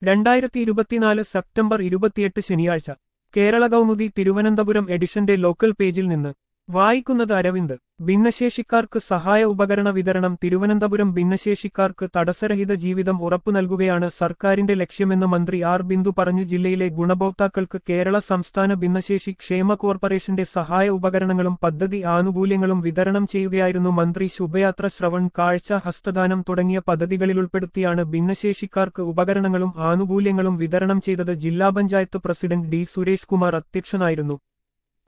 രണ്ടായിരത്തി ഇരുപത്തിനാല് സെപ്റ്റംബർ ഇരുപത്തിയെട്ട് ശനിയാഴ്ച കേരള കൗമുദി തിരുവനന്തപുരം എഡിഷന്റെ ലോക്കൽ പേജിൽ നിന്ന് വായിക്കുന്നത് അരവിന്ദ് ഭിന്നശേഷിക്കാർക്ക് സഹായ ഉപകരണ വിതരണം തിരുവനന്തപുരം ഭിന്നശേഷിക്കാർക്ക് തടസ്സരഹിത ജീവിതം ഉറപ്പു നൽകുകയാണ് സർക്കാരിന്റെ ലക്ഷ്യമെന്ന് മന്ത്രി ആർ ബിന്ദു പറഞ്ഞു ജില്ലയിലെ ഗുണഭോക്താക്കൾക്ക് കേരള സംസ്ഥാന ഭിന്നശേഷി ക്ഷേമ കോർപ്പറേഷന്റെ സഹായ ഉപകരണങ്ങളും പദ്ധതി ആനുകൂല്യങ്ങളും വിതരണം ചെയ്യുകയായിരുന്നു മന്ത്രി ശുഭയാത്ര ശ്രവൺ കാഴ്ച ഹസ്തദാനം തുടങ്ങിയ പദ്ധതികളിലുൾപ്പെടുത്തിയാണ് ഭിന്നശേഷിക്കാർക്ക് ഉപകരണങ്ങളും ആനുകൂല്യങ്ങളും വിതരണം ചെയ്തത് ജില്ലാ പഞ്ചായത്ത് പ്രസിഡന്റ് ഡി സുരേഷ് കുമാർ അധ്യക്ഷനായിരുന്നു